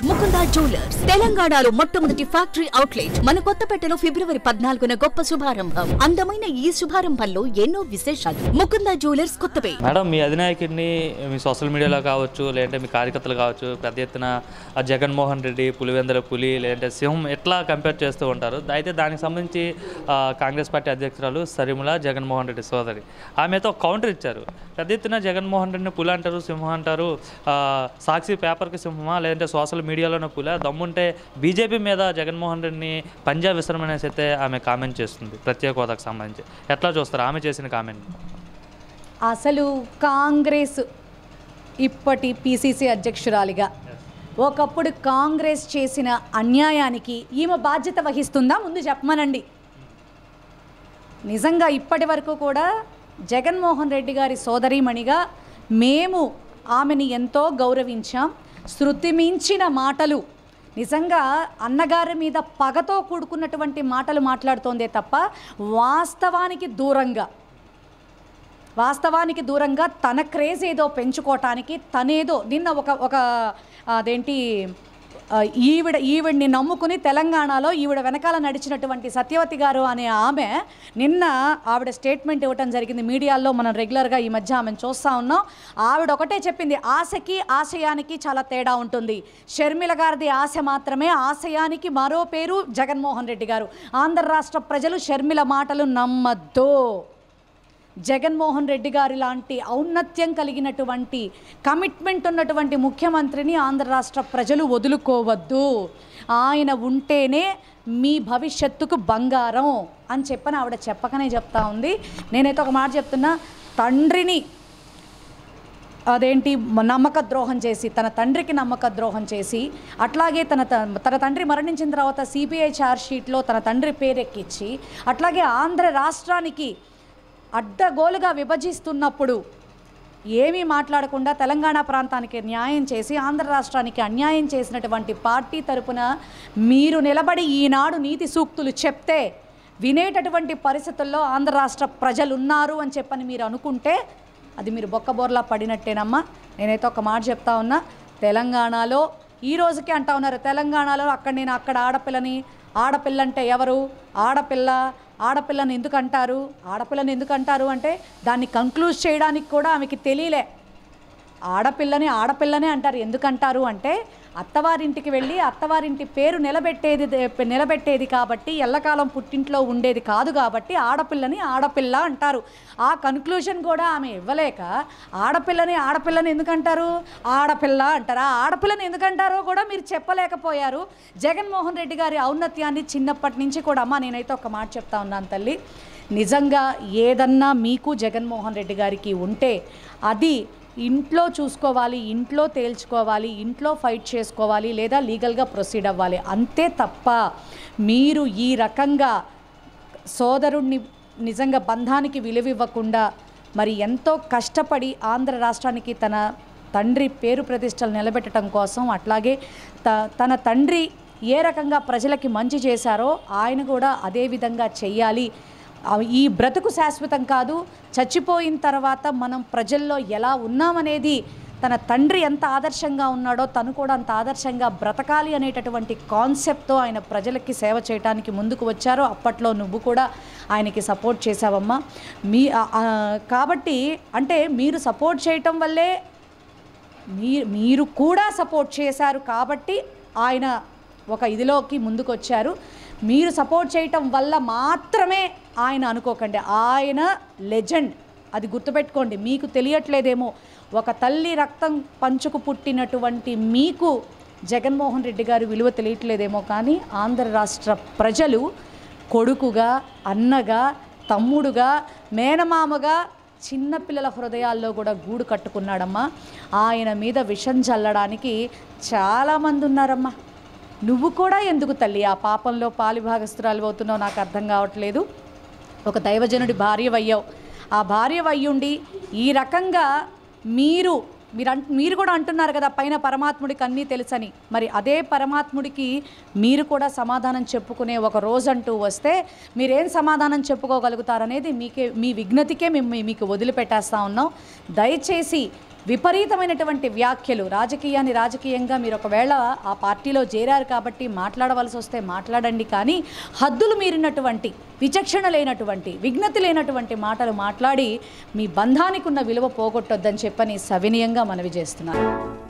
Mukunda jewellers తెలంగాణలో మొట్టమొదటి factory outlet మన కొత్తపేటలో ఫిబ్రవరి పద్నాలుగున గొప్ప శుభారంభం అందమైన ఈ శుభారంభంలో ఎన్నో విశేషాలు ముకుంద జ్యువెలర్స్ కొత్తపేట మేడం మీ అధినాయకుడిని మీ సోషల్ మీడియాలో కావచ్చు లేదంటే మీ కార్యకర్తలు కావచ్చు పెద్ద ఎత్తున ఆ జగన్మోహన్ రెడ్డి పులివెందుల పులి లేదంటే సింహం ఎట్లా కంపేర్ చేస్తూ ఉంటారు అయితే దానికి సంబంధించి ఆ, కాంగ్రెస్ పార్టీ అధ్యక్షురాలు సరిముల జగన్మోహన్ రెడ్డి సోదరి ఆమెతో కౌంటర్ ఇచ్చారు పెద్ద ఎత్తున జగన్మోహన్ రెడ్డిని పులి అంటారు సింహం అంటారు ఆ, సాక్షి పేపర్కి సింహమా లేదంటే సోషల్ మీడియాలోనే పుల దమ్ముంటే బీజేపీ మీద జగన్మోహన్ రెడ్డిని పంజాబ్ విశ్రమనేసి అయితే ఆమె కామెంట్ చేస్తుంది ప్రత్యేక హోదాకు సంబంధించి ఎట్లా చూస్తారు ఆమె చేసిన కామెంట్ అసలు కాంగ్రెస్ ఇప్పటి పిసిసి అధ్యక్షురాలిగా ఒకప్పుడు కాంగ్రెస్ చేసిన అన్యాయానికి ఈమె బాధ్యత వహిస్తుందా ముందు చెప్పమనండి నిజంగా ఇప్పటి వరకు కూడా జగన్మోహన్ రెడ్డి గారి సోదరీమణిగా మేము ఆమెని ఎంతో గౌరవించాం శృతి మించిన మాటలు నిజంగా అన్నగారి మీద పగతో కూడుకున్నటువంటి మాటలు మాట్లాడుతోందే తప్ప వాస్తవానికి దూరంగా వాస్తవానికి దూరంగా తన క్రేజ్ ఏదో పెంచుకోవటానికి తనేదో నిన్న ఒక ఒక అదేంటి ఆ, ఈవిడ ఈవిడ్ని నమ్ముకుని తెలంగాణలో ఈవిడ వెనకాల నడిచినటువంటి సత్యవతి గారు అనే ఆమె నిన్న ఆవిడ స్టేట్మెంట్ ఇవ్వటం జరిగింది మీడియాలో మనం రెగ్యులర్గా ఈ మధ్య ఆమెను చూస్తూ ఉన్నాం ఆవిడ ఒకటే చెప్పింది ఆశకి ఆశయానికి చాలా తేడా ఉంటుంది షర్మిల గారిది ఆశ మాత్రమే ఆశయానికి మరో పేరు జగన్మోహన్ రెడ్డి గారు ఆంధ్ర రాష్ట్ర ప్రజలు షర్మిల మాటలు నమ్మద్దు జగన్మోహన్ రెడ్డి గారి లాంటి ఔన్నత్యం కలిగినటువంటి కమిట్మెంట్ ఉన్నటువంటి ముఖ్యమంత్రిని ఆంధ్ర రాష్ట్ర ప్రజలు వదులుకోవద్దు ఆయన ఉంటేనే మీ భవిష్యత్తుకు బంగారం అని చెప్పని ఆవిడ చెప్పకనే చెప్తా ఉంది నేనైతే ఒక మాట చెప్తున్నా తండ్రిని అదేంటి మ- నమ్మక ద్రోహం చేసి తన తండ్రికి నమ్మక ద్రోహం చేసి అట్లాగే తన త- తన తండ్రి మరణించిన తర్వాత సిబిఐ ఛార్జ్ షీట్లో తన తండ్రి పేరెక్కించి అట్లాగే ఆంధ్ర రాష్ట్రానికి అడ్డగోలుగా విభజిస్తున్నప్పుడు ఏమీ మాట్లాడకుండా తెలంగాణ ప్రాంతానికి న్యాయం చేసి ఆంధ్ర రాష్ట్రానికి అన్యాయం చేసినటువంటి పార్టీ తరపున మీరు నిలబడి ఈనాడు నీతి సూక్తులు చెప్తే వినేటటువంటి పరిస్థితుల్లో ఆంధ్ర రాష్ట్ర ప్రజలు ఉన్నారు అని చెప్పని మీరు అనుకుంటే అది మీరు బొక్కబోర్లా పడినట్టేనమ్మా నేనైతే ఒక మాట చెప్తా ఉన్నా తెలంగాణలో ఈ రోజుకి అంటా ఉన్నారు తెలంగాణలో అక్కడ నేను అక్కడ ఆడపిల్లని ఆడపిల్ల అంటే ఎవరు ఆడపిల్ల ఆడపిల్లని ఎందుకు అంటారు ఆడపిల్లని ఎందుకు అంటారు అంటే దాన్ని కంక్లూజ్ చేయడానికి కూడా ఆమెకి తెలియలే ఆడపిల్లని ఆడపిల్లనే అంటారు ఎందుకంటారు అంటే అత్తవారింటికి వెళ్ళి అత్తవారింటి పేరు నిలబెట్టేది నిలబెట్టేది కాబట్టి ఎల్లకాలం పుట్టింట్లో ఉండేది కాదు కాబట్టి ఆడపిల్లని ఆడపిల్ల అంటారు ఆ కన్క్లూజన్ కూడా ఆమె ఇవ్వలేక ఆడపిల్లని ఆడపిల్లని ఎందుకంటారు ఆడపిల్ల అంటారు ఆ ఆడపిల్లని ఎందుకంటారో కూడా మీరు చెప్పలేకపోయారు జగన్మోహన్ రెడ్డి గారి ఔన్నత్యాన్ని చిన్నప్పటి నుంచి కూడా అమ్మ నేనైతే ఒక మాట చెప్తా ఉన్నాను తల్లి నిజంగా ఏదన్నా మీకు జగన్మోహన్ రెడ్డి గారికి ఉంటే అది ఇంట్లో చూసుకోవాలి ఇంట్లో తేల్చుకోవాలి ఇంట్లో ఫైట్ చేసుకోవాలి లేదా లీగల్గా ప్రొసీడ్ అవ్వాలి అంతే తప్ప మీరు ఈ రకంగా సోదరుణ్ణి నిజంగా బంధానికి విలువివ్వకుండా మరి ఎంతో కష్టపడి ఆంధ్ర రాష్ట్రానికి తన తండ్రి పేరు ప్రతిష్టలు నిలబెట్టడం కోసం అట్లాగే త తన తండ్రి ఏ రకంగా ప్రజలకి మంచి చేశారో ఆయన కూడా అదే విధంగా చెయ్యాలి ఆ, ఈ బ్రతుకు శాశ్వతం కాదు చచ్చిపోయిన తర్వాత మనం ప్రజల్లో ఎలా ఉన్నామనేది తన తండ్రి ఎంత ఆదర్శంగా ఉన్నాడో తను కూడా అంత ఆదర్శంగా బ్రతకాలి అనేటటువంటి కాన్సెప్ట్తో ఆయన ప్రజలకి సేవ చేయడానికి ముందుకు వచ్చారో అప్పట్లో నువ్వు కూడా ఆయనకి సపోర్ట్ చేశావమ్మా మీ ఆ, ఆ, కాబట్టి అంటే మీరు సపోర్ట్ చేయటం వల్లే మీరు మీరు కూడా సపోర్ట్ చేశారు కాబట్టి ఆయన ఒక ఇదిలోకి ముందుకొచ్చారు మీరు సపోర్ట్ చేయటం వల్ల మాత్రమే ఆయన అనుకోకండి ఆయన లెజెండ్ అది గుర్తుపెట్టుకోండి మీకు తెలియట్లేదేమో ఒక తల్లి రక్తం పంచుకు పుట్టినటువంటి మీకు జగన్మోహన్ రెడ్డి గారి విలువ తెలియట్లేదేమో కానీ ఆంధ్ర రాష్ట్ర ప్రజలు కొడుకుగా అన్నగా తమ్ముడుగా మేనమామగా చిన్నపిల్లల హృదయాల్లో కూడా గూడు కట్టుకున్నాడమ్మా ఆయన మీద విషం చల్లడానికి చాలామంది ఉన్నారమ్మా నువ్వు కూడా ఎందుకు తల్లి ఆ పాపంలో పాలిభాగస్తురాలు అవుతున్నావు నాకు అర్థం కావట్లేదు ఒక దైవజనుడి భార్యవయ్యావు ఆ భార్యవయ్యుండి ఈ రకంగా మీరు మీరు అంట మీరు కూడా అంటున్నారు కదా పైన పరమాత్ముడికి అన్నీ తెలుసని మరి అదే పరమాత్ముడికి మీరు కూడా సమాధానం చెప్పుకునే ఒక రోజంటూ వస్తే మీరేం సమాధానం చెప్పుకోగలుగుతారనేది మీకే మీ విజ్ఞతికే మేము మీకు వదిలిపెట్టేస్తా ఉన్నాం దయచేసి విపరీతమైనటువంటి వ్యాఖ్యలు రాజకీయాన్ని రాజకీయంగా మీరు ఒకవేళ ఆ పార్టీలో చేరారు కాబట్టి మాట్లాడవలసి వస్తే మాట్లాడండి కానీ హద్దులు మీరినటువంటి విచక్షణ లేనటువంటి విఘ్నతి లేనటువంటి మాటలు మాట్లాడి మీ బంధానికి ఉన్న విలువ పోగొట్టొద్దని చెప్పని సవినయంగా మనవి చేస్తున్నాను